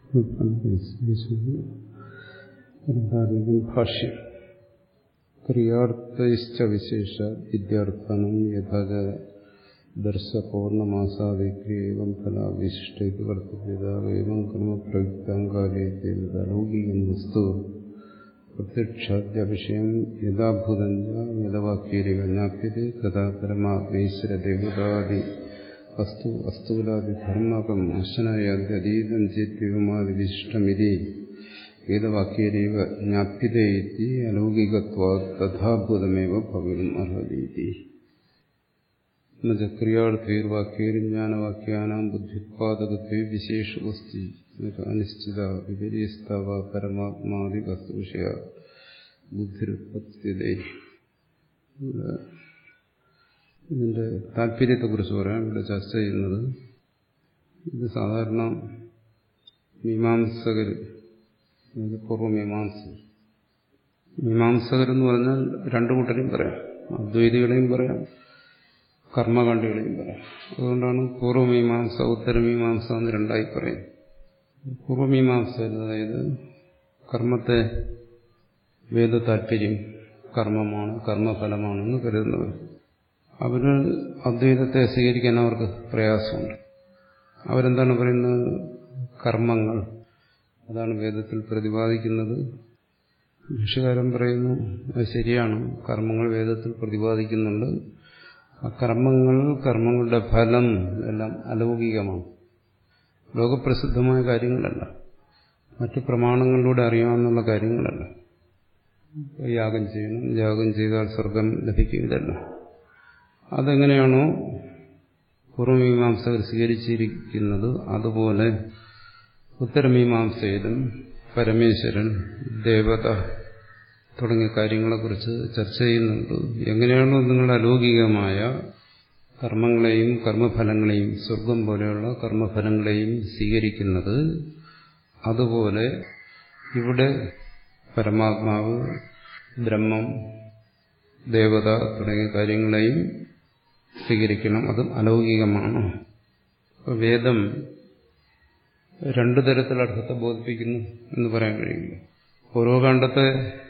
ഭാഷ്യം ക്രിയാർത്ഥശ്ച വിശേഷ വിദ്യാർത്ഥാനം യഥാച ദർശപൗർണമാസാദിക്രിയം ഫലാവിശിഷ്ടേക്ക് കർത്തവ്യതാവേവം കർമ്മപ്രയുക്തം കാര്യലൗകികം വസ്തു പ്രത്യക്ഷാദ്യവിഷയം യഥാഭൂതം യഥവാക്യേരിക ജ്ഞാപ്യത്തെ തഥാ പരമാത്മീശ്വരദേവതാദി വസ്തു വസ്തുവിലാദിധർമ്മകം അശനായാദ്യതീതം ചേത്യവുമാതി വിശിഷ്ടമിതി ഏതവാക്യേരൈവ ജ്ഞാപ്യതേതി അലൗകികത്വാ തഥാഭൂതമേവ ഭവിതും അർഹതീതി ക്രിയാർത്ഥൈർവാക്യേർജ്ഞാനവാക്യാനാം ബുദ്ധ്യുത്പാദകത്വേ വിശേഷവസ്തി അനിശ്ചിത വിപരീസ്തവ പരമാത്മാദി വസ്തുവിഷയ ബുദ്ധിരുത്പത്തിയതേ ഇതിന്റെ താല്പര്യത്തെക്കുറിച്ച് പറയാം ഇവിടെ ചർച്ച ചെയ്യുന്നത് ഇത് സാധാരണ മീമാംസകർ പൂർവ്വമീമാംസ മീമാംസകരെന്ന് പറഞ്ഞാൽ രണ്ടു കൂട്ടരെയും പറയാം അദ്വൈതികളെയും പറയാം കർമ്മകാണ്ഡികളെയും പറയാം അതുകൊണ്ടാണ് പൂർവ്വമീമാംസ ഉത്തരമീമാംസ എന്ന് രണ്ടായി പറയും പൂർവ്വമീമാംസ അതായത് കർമ്മത്തെ വേദ താല്പര്യം കർമ്മമാണ് കർമ്മഫലമാണെന്ന് കരുതുന്നവർ അവര് അദ്വൈതത്തെ സ്വീകരിക്കാൻ അവർക്ക് പ്രയാസമുണ്ട് അവരെന്താണ് പറയുന്നത് കർമ്മങ്ങൾ അതാണ് വേദത്തിൽ പ്രതിപാദിക്കുന്നത് ഭാഷകാരൻ പറയുന്നു അത് ശരിയാണ് കർമ്മങ്ങൾ വേദത്തിൽ പ്രതിപാദിക്കുന്നുണ്ട് ആ കർമ്മങ്ങൾ കർമ്മങ്ങളുടെ ഫലം എല്ലാം അലൗകികമാണ് ലോകപ്രസിദ്ധമായ കാര്യങ്ങളല്ല മറ്റു പ്രമാണങ്ങളിലൂടെ അറിയാവുന്ന കാര്യങ്ങളല്ല യാഗം ചെയ്യണം യാഗം ചെയ്താൽ സ്വർഗം ലഭിക്കും ഇതല്ല അതെങ്ങനെയാണോ പൂർവമീമാംസകർ സ്വീകരിച്ചിരിക്കുന്നത് അതുപോലെ ഉത്തരമീമാംസയിലും പരമേശ്വരൻ ദേവത തുടങ്ങിയ കാര്യങ്ങളെക്കുറിച്ച് ചർച്ച ചെയ്യുന്നുണ്ട് എങ്ങനെയാണോ നിങ്ങൾ അലൗകികമായ കർമ്മങ്ങളെയും കർമ്മഫലങ്ങളെയും സ്വർഗം പോലെയുള്ള കർമ്മഫലങ്ങളെയും സ്വീകരിക്കുന്നത് അതുപോലെ ഇവിടെ പരമാത്മാവ് ബ്രഹ്മം ദേവത തുടങ്ങിയ കാര്യങ്ങളെയും സ്വീകരിക്കണം അതും അലൗകികമാണ് വേദം രണ്ടു തരത്തിൽ അർത്ഥത്തെ ബോധിപ്പിക്കുന്നു എന്ന് പറയാൻ കഴിയില്ല ഓരോ കാണ്ഡത്തെ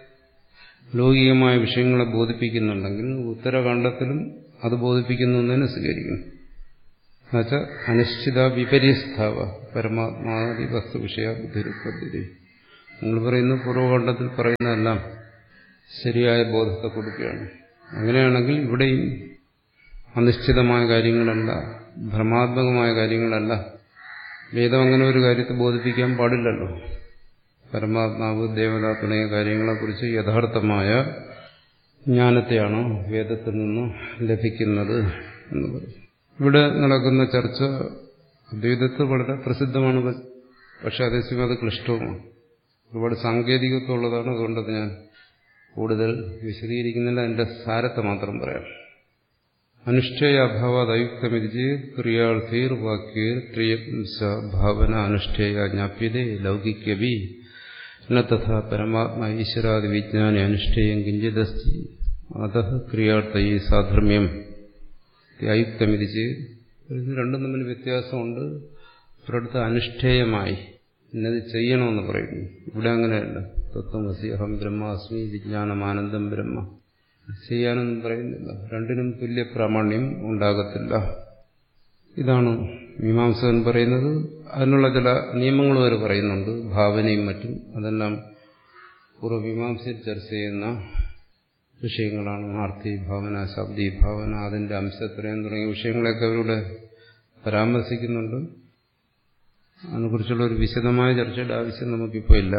ലൗകികമായ വിഷയങ്ങളെ ബോധിപ്പിക്കുന്നുണ്ടെങ്കിൽ ഉത്തരകാണ്ഡത്തിലും അത് ബോധിപ്പിക്കുന്നു എന്ന് തന്നെ സ്വീകരിക്കുന്നു എന്നുവെച്ചാൽ അനിശ്ചിത വിപരീസ്ഥാവ പരമാത്മാതി വസ്തു വിഷയ ബുദ്ധിരുപ്പദ്ധതി നിങ്ങൾ പറയുന്നു പൂർവ്വകണ്ഠത്തിൽ പറയുന്നതെല്ലാം ശരിയായ ബോധത്തെ കൊടുക്കുകയാണ് അങ്ങനെയാണെങ്കിൽ ഇവിടെയും അനിശ്ചിതമായ കാര്യങ്ങളല്ല ഭ്രമാത്മകമായ കാര്യങ്ങളല്ല വേദം അങ്ങനെ ഒരു കാര്യത്തെ ബോധിപ്പിക്കാൻ പാടില്ലല്ലോ പരമാത്മാവ് ദേവത തുടങ്ങിയ കാര്യങ്ങളെക്കുറിച്ച് യഥാർത്ഥമായ ജ്ഞാനത്തെയാണ് വേദത്തിൽ നിന്ന് ലഭിക്കുന്നത് എന്ന് പറയും ഇവിടെ നടക്കുന്ന ചർച്ച അദ്വൈതത്തിൽ വളരെ പ്രസിദ്ധമാണ് പക്ഷെ അതേസമയം അത് ക്ലിഷ്ടവുമാണ് ഒരുപാട് സാങ്കേതികത്വമുള്ളതാണ് അതുകൊണ്ടത് ഞാൻ കൂടുതൽ വിശദീകരിക്കുന്നില്ല അതിന്റെ സാരത്തെ മാത്രം പറയാം അനുഷ്ഠേയ അഭാവാദയുക്തമിരിച്ച് ക്രിയാർത്ഥീർ വാക്യേർ ത്രിയംസ ഭാവന അനുഷ്ഠേയ ജ്ഞാപ്യതേ ലൗകിക്യവി ന തഥാ പരമാത്മ ഈശ്വരാദി വിജ്ഞാനി അനുഷ്ഠേയം കിഞ്ചിദസ്തി അത ക്രിയാർത്ഥയി സാധർമ്മ്യം അയുക്തമിരിച്ച് ഇത് രണ്ടും തമ്മിൽ വ്യത്യാസമുണ്ട് ഒരിടത്ത് അനുഷ്ഠേയമായി ഇന്നത് ചെയ്യണമെന്ന് പറയുന്നു ഇവിടെ അങ്ങനെയല്ല തത്വമസി അഹം ബ്രഹ്മാസ്മി വിജ്ഞാനമാനന്ദം ബ്രഹ്മ ചെയ്യാനൊന്നും പറയുന്നില്ല രണ്ടിനും തുല്യ പ്രാമാണ്യം ഉണ്ടാകത്തില്ല ഇതാണ് മീമാംസകൻ പറയുന്നത് അതിനുള്ള ചില നിയമങ്ങൾ വരെ പറയുന്നുണ്ട് ഭാവനയും മറ്റും അതെല്ലാം പൂർവ്വമീമാംസയിൽ ചർച്ച ചെയ്യുന്ന വിഷയങ്ങളാണ് ആർത്തി ഭാവന ശബ്ദി ഭാവന അതിന്റെ അംശത്രയം തുടങ്ങിയ വിഷയങ്ങളൊക്കെ അവരുടെ പരാമർശിക്കുന്നുണ്ട് അതിനെക്കുറിച്ചുള്ള ഒരു വിശദമായ ചർച്ചയുടെ ആവശ്യം നമുക്കിപ്പോൾ ഇല്ല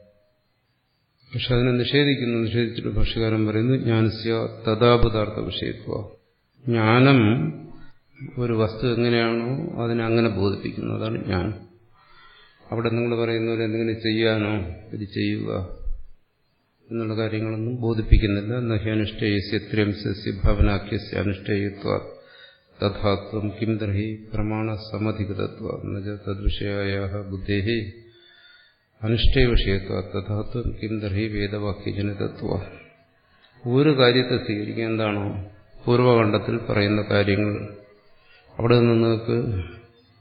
പക്ഷെ അതിനെ നിഷേധിക്കുന്നു നിഷേധിച്ചിട്ട് ഭാഷകാരൻ പറയുന്നു ജ്ഞാനസ്യ തഥാപദാർത്ഥ വിഷയത്വ ജ്ഞാനം ഒരു വസ്തു എങ്ങനെയാണോ അതിനെ അങ്ങനെ ബോധിപ്പിക്കുന്നു അതാണ് ജ്ഞാനം അവിടെ നിങ്ങൾ പറയുന്നവർ എന്തെങ്കിലും ചെയ്യാനോ ഇത് ചെയ്യുക എന്നുള്ള കാര്യങ്ങളൊന്നും ബോധിപ്പിക്കുന്നില്ല നഹ്യനുഷ്ഠേയസ്യ ത്രിയംസസ്യ ഭവനാഖ്യസ്യ അനുഷ്ഠേയത്വ തഥാത്വം കിം ദർഹി പ്രമാണ സമധികതത്വ തദ്വിഷയായ ബുദ്ധേ അനുഷ്ഠേയ വിഷയത്വ തഥാത്വം കിം ദർഹി വേദവാക്യജനിതത്വ ഒരു കാര്യത്തെ സ്വീകരിക്കുക എന്താണോ പൂർവകണ്ഠത്തിൽ പറയുന്ന കാര്യങ്ങൾ അവിടെ നിന്ന് നിങ്ങൾക്ക്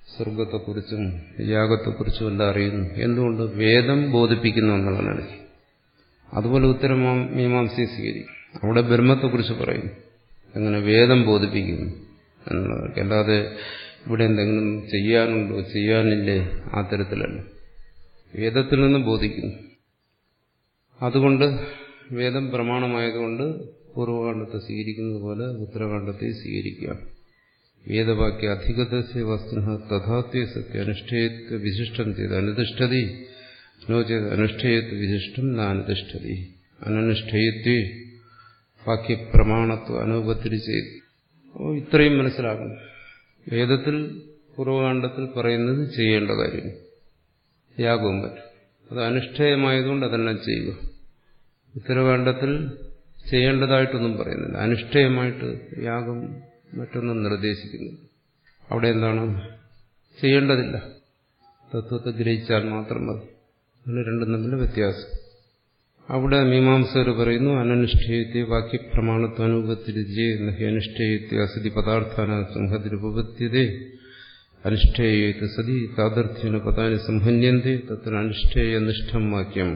സ്വർഗത്തെക്കുറിച്ചും യാഗത്തെക്കുറിച്ചും എല്ലാം അറിയുന്നു എന്തുകൊണ്ട് വേദം ബോധിപ്പിക്കുന്നു എന്നുള്ളതാണ് അതുപോലെ ഉത്തരം മീമാംസയെ സ്വീകരിക്കും അവിടെ ബ്രഹ്മത്തെക്കുറിച്ച് പറയുന്നു അങ്ങനെ വേദം ബോധിപ്പിക്കുന്നു എന്നുള്ളതൊക്കെ അല്ലാതെ ഇവിടെ എന്തെങ്കിലും ചെയ്യാനുണ്ടോ ചെയ്യാനില്ലേ ആ തരത്തിലല്ല വേദത്തിൽ നിന്ന് ബോധിക്കുന്നു അതുകൊണ്ട് വേദം പ്രമാണമായതുകൊണ്ട് പൂർവകാണ്ഡത്തെ സ്വീകരിക്കുന്നത് പോലെ ഉത്തരകാണ്ഡത്തെ സ്വീകരിക്കുക വേദവാക്യ അധികതസ്യ വസ്തുന തഥാത്വ സത്യ അനുഷ്ഠേയത്വ വിശിഷ്ടം ചെയ്ത് അനുതിഷ്ഠതി നോ ചെയ്ത് അനുഷ്ഠേയത്വ വിശിഷ്ടം നാനുതിഷ്ഠതി അനനുഷ്ഠേയത്വേ വാക്യപ്രമാണത്വ അനുപത്തിരി ചെയ്ത് അപ്പോൾ ഇത്രയും മനസ്സിലാക്കണം വേദത്തിൽ പൂർവകാണ്ഡത്തിൽ പറയുന്നത് ചെയ്യേണ്ട കാര്യം യാഗവും പറ്റും അത് അനുഷ്ഠേയമായതുകൊണ്ട് അതെല്ലാം ചെയ്യുക ഉത്തരകാണ്ഡത്തിൽ ചെയ്യേണ്ടതായിട്ടൊന്നും പറയുന്നില്ല അനുഷ്ഠേയമായിട്ട് യാഗം മറ്റൊന്നും നിർദ്ദേശിക്കുന്നു അവിടെ എന്താണ് ചെയ്യേണ്ടതില്ല തത്വത്തെ ഗ്രഹിച്ചാൽ മാത്രം മതി അങ്ങനെ രണ്ടും തമ്മിൽ വ്യത്യാസം അവിടെ മീമാംസകർ പറയുന്നു അനനുഷ്ഠേയത്തെ വാക്യപ്രമാണത്വനുപത്തിരിജേ അനുഷ്ഠേയത്തെ അസതി പദാർത്ഥാന സംഹതിരുപത്യതേ അനുഷ്ഠേയേത് സതി താതർത്ഥ്യേന പദാനി സംഹന്യന്തി തത്ര അനുഷ്ഠേയനിഷ്ഠം വാക്യം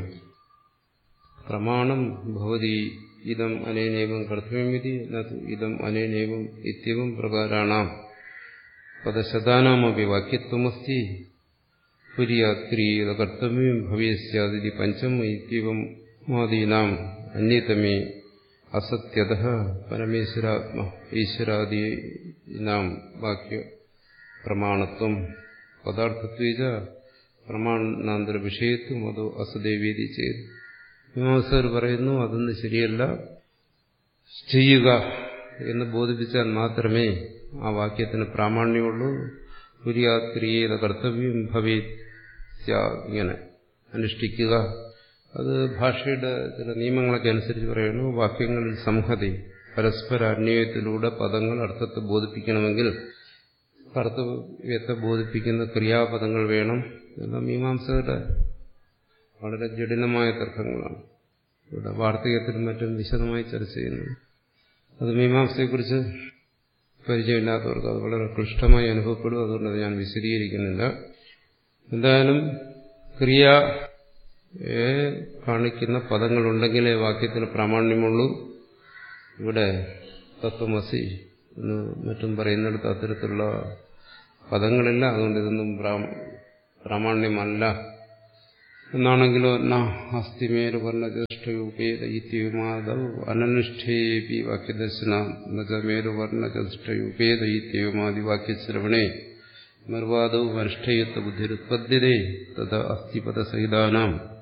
പ്രമാണം ഭവതി ഇതം അനേനേവം കർത്തവ്യമിതി ഇതം അനേനേവം ഇത്യവം പ്രകാരാണാം പദശതാനാമപി വാക്യത്വമസ്തി പുര്യാത്രീയത കർത്തവ്യം ഭവേസ്യാദിതി പഞ്ചം ഇത്യവം മാദീനാം അന്യതമേ അസത്യത പരമേശ്വരാത്മ ഈശ്വരാദീനാം വാക്യ പ്രമാണത്വം പദാർത്ഥത്വ പ്രമാണാന്തര വിഷയത്വം അതോ അസദേവീതി ചെയ്തു മീമാംസകർ പറയുന്നു അതൊന്നും ശരിയല്ല ചെയ്യുക എന്ന് ബോധിപ്പിച്ചാൽ മാത്രമേ ആ വാക്യത്തിന് പ്രാമാണ്യമുള്ളൂ പുര്യാത്രിയേത കർത്തവ്യം ഭവേ ഇങ്ങനെ അനുഷ്ഠിക്കുക അത് ഭാഷയുടെ ചില നിയമങ്ങളൊക്കെ അനുസരിച്ച് പറയുന്നു വാക്യങ്ങളിൽ സംഹതി പരസ്പര അന്വയത്തിലൂടെ പദങ്ങൾ അർത്ഥത്തെ ബോധിപ്പിക്കണമെങ്കിൽ കർത്തവ്യത്തെ ബോധിപ്പിക്കുന്ന ക്രിയാപദങ്ങൾ വേണം എല്ലാം മീമാംസകരുടെ വളരെ ജടിലമായ തർക്കങ്ങളാണ് ഇവിടെ വാർത്തകത്തിലും മറ്റും വിശദമായി ചർച്ച ചെയ്യുന്നു അത് മീമാംസയെക്കുറിച്ച് പരിചയമില്ലാത്തവർക്ക് അത് വളരെ ക്ലിഷ്ടമായി അനുഭവപ്പെടും അതുകൊണ്ട് അത് ഞാൻ വിശദീകരിക്കുന്നില്ല എന്തായാലും ക്രിയ കാണിക്കുന്ന പദങ്ങളുണ്ടെങ്കിലേ വാക്യത്തിന് പ്രാമാണ്യമുള്ളൂ ഇവിടെ തത്വമസി എന്ന് മറ്റും പറയുന്നിടത്ത് അത്തരത്തിലുള്ള പദങ്ങളില്ല അതുകൊണ്ട് ഇതൊന്നും പ്രാമാണ്യമല്ല എന്നാണെങ്കിലോ ന അസ്ഥിമേരു വർണ്ണചഷ്ടയുപേത ഇത്യവുമാതവ് അനനുഷ്ഠേപി വാക്യദർശന മേരു വർണ്ണചഷ്ടയുപേത ഇത്യവുമാതി വാക്യശ്രവണേ നിർവാദവും അനുഷ്ഠേയത്വ ബുദ്ധിരുത്പദ്യതേ തഥ അസ്ഥിപദസഹിതാനാം